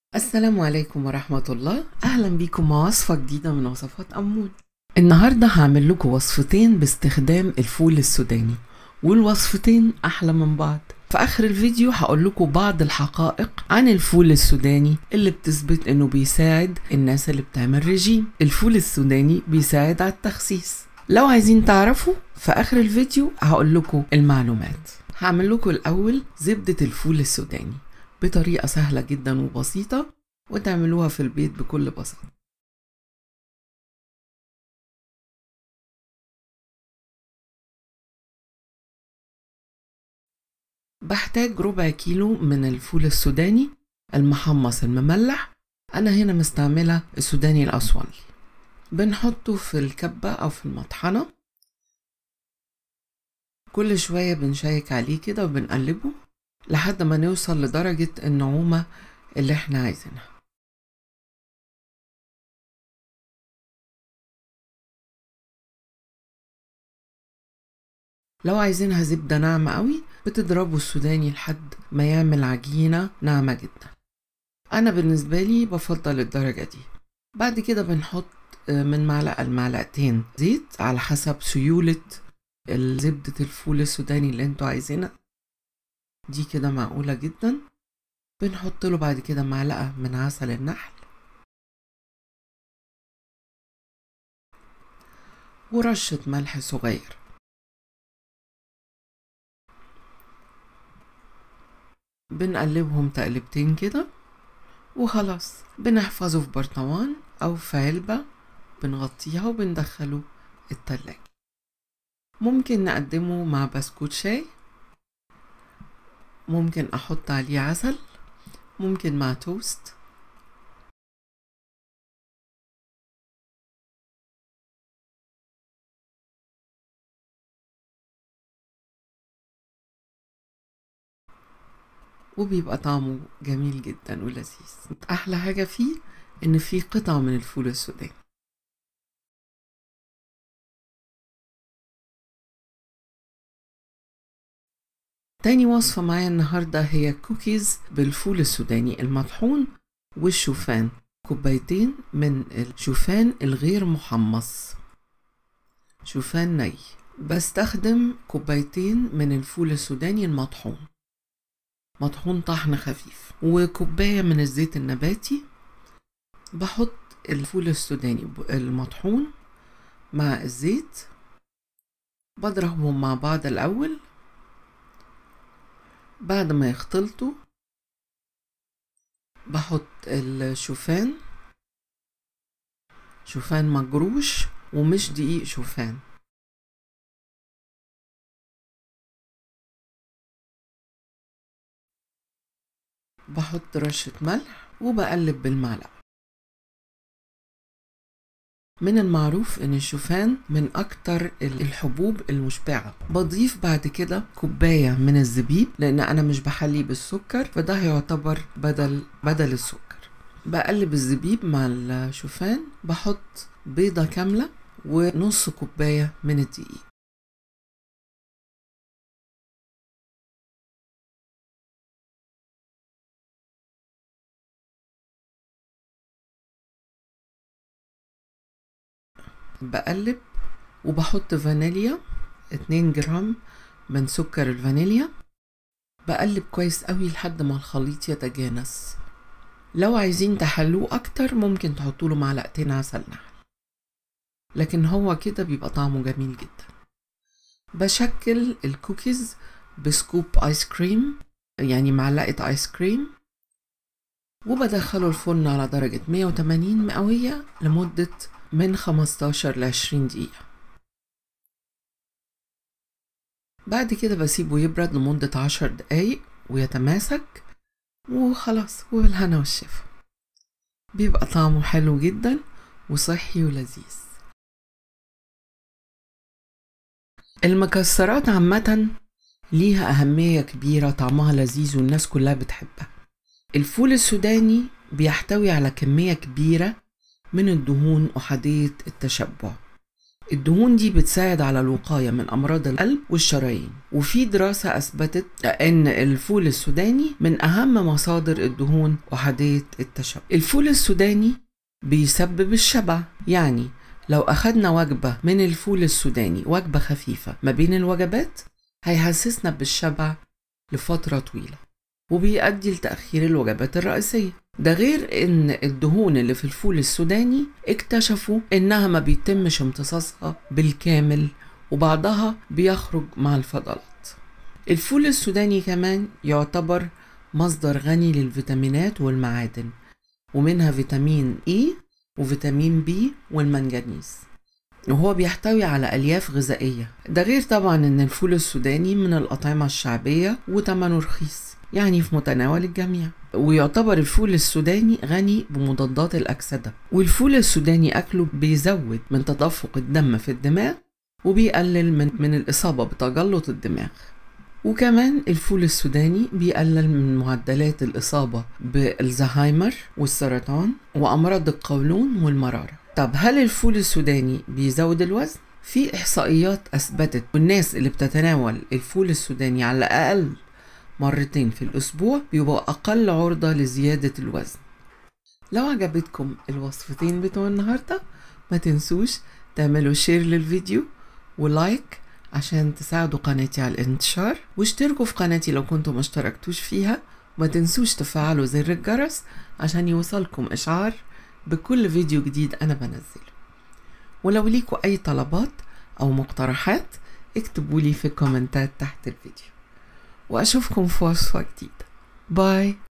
السلام عليكم ورحمة الله أهلا بيكم مع وصفة جديدة من وصفات أمون النهاردة هعمل لكم وصفتين باستخدام الفول السوداني والوصفتين أحلى من بعض في آخر الفيديو هقول لكم بعض الحقائق عن الفول السوداني اللي بتثبت إنه بيساعد الناس اللي بتعمل رجيم الفول السوداني بيساعد على التخسيس لو عايزين تعرفوا في آخر الفيديو هقول لكم المعلومات هعمل لكم الأول زبدة الفول السوداني بطريقة سهلة جدا وبسيطة وتعملوها في البيت بكل بساطة بحتاج ربع كيلو من الفول السوداني المحمص المملح أنا هنا مستعملة السوداني الأسواني بنحطه في الكبة أو في المطحنة كل شوية بنشيك عليه كده وبنقلبه لحد ما نوصل لدرجة النعومة اللي احنا عايزينها لو عايزينها زبدة ناعمة قوي بتضربوا السوداني لحد ما يعمل عجينة ناعمة جدا أنا بالنسبة لي بفضل الدرجة دي بعد كده بنحط من معلقة لمعلقتين زيت على حسب سيولة زبدة الفول السوداني اللي انتوا عايزينها دي كده معقولة جدا بنحط له بعد كده معلقة من عسل النحل ورشة ملح صغير بنقلبهم تقلبتين كده وخلاص بنحفظه في برطمان أو في علبة بنغطيها وبندخله التلاجة ممكن نقدمه مع بسكوت شاي ممكن أحط عليه عسل ممكن مع توست وبيبقى طعمه جميل جدا ولذيذ أحلى حاجة فيه إن فيه قطع من الفول السوداني تاني وصفة معايا النهاردة هي كوكيز بالفول السوداني المطحون والشوفان كوبايتين من الشوفان الغير محمص شوفان ني بستخدم كوبايتين من الفول السوداني المطحون مطحون طحن خفيف وكوباية من الزيت النباتي بحط الفول السوداني المطحون مع الزيت بضربهم مع بعض الأول بعد ما يختلطوا بحط الشوفان شوفان مجروش ومش دقيق شوفان بحط رشة ملح وبقلب بالمعلقة من المعروف ان الشوفان من اكتر الحبوب المشبعة بضيف بعد كده كوباية من الزبيب لان انا مش بحليه بالسكر فده هيعتبر بدل بدل السكر بقلب الزبيب مع الشوفان بحط بيضة كاملة ونص كوباية من الدقيق بقلب وبحط فانيليا اتنين جرام من سكر الفانيليا بقلب كويس قوي لحد ما الخليط يتجانس لو عايزين تحلوه اكتر ممكن تحطوا له معلقتين عسل نحل لكن هو كده بيبقى طعمه جميل جدا بشكل الكوكيز بسكوب ايس كريم يعني معلقة ايس كريم وبدخله الفرن على درجة 180 مئوية لمدة من 15 ل 20 دقيقة بعد كده بسيبه يبرد لمدة 10 دقايق ويتماسك وخلاص وبالهنا والشفا بيبقى طعمه حلو جدا وصحي ولذيذ المكسرات عامة ليها أهمية كبيرة طعمها لذيذ والناس كلها بتحبها الفول السوداني بيحتوي على كمية كبيرة من الدهون أحادية التشبع الدهون دي بتساعد على الوقاية من أمراض القلب والشرايين وفي دراسة أثبتت أن الفول السوداني من أهم مصادر الدهون وحدية التشبع الفول السوداني بيسبب الشبع يعني لو أخدنا وجبة من الفول السوداني وجبة خفيفة ما بين الوجبات هيحسسنا بالشبع لفترة طويلة وبيؤدي لتأخير الوجبات الرئيسية ده غير ان الدهون اللي في الفول السوداني اكتشفوا انها ما بيتمش امتصاصها بالكامل وبعضها بيخرج مع الفضلات الفول السوداني كمان يعتبر مصدر غني للفيتامينات والمعادن ومنها فيتامين اي وفيتامين بي والمنجنيز وهو بيحتوي على ألياف غذائية ده غير طبعا ان الفول السوداني من الأطعمة الشعبية وتمنه رخيص يعني في متناول الجميع ويعتبر الفول السوداني غني بمضادات الأكسدة والفول السوداني أكله بيزود من تدفق الدم في الدماغ وبيقلل من, من الإصابة بتجلط الدماغ وكمان الفول السوداني بيقلل من معدلات الإصابة بالزهايمر والسرطان وأمراض القولون والمرارة طب هل الفول السوداني بيزود الوزن؟ في إحصائيات أثبتت الناس اللي بتتناول الفول السوداني على الأقل مرتين في الأسبوع بيبقوا أقل عرضة لزيادة الوزن لو عجبتكم الوصفتين بتوع النهاردة ما تنسوش تعملوا شير للفيديو ولايك عشان تساعدوا قناتي على الانتشار واشتركوا في قناتي لو كنتم ما اشتركتوش فيها وما تنسوش تفعلوا زر الجرس عشان يوصلكم إشعار بكل فيديو جديد أنا بنزله ولو ليكوا أي طلبات أو مقترحات اكتبوا لي في الكومنتات تحت الفيديو وأشوفكم في وصفة جديدة باي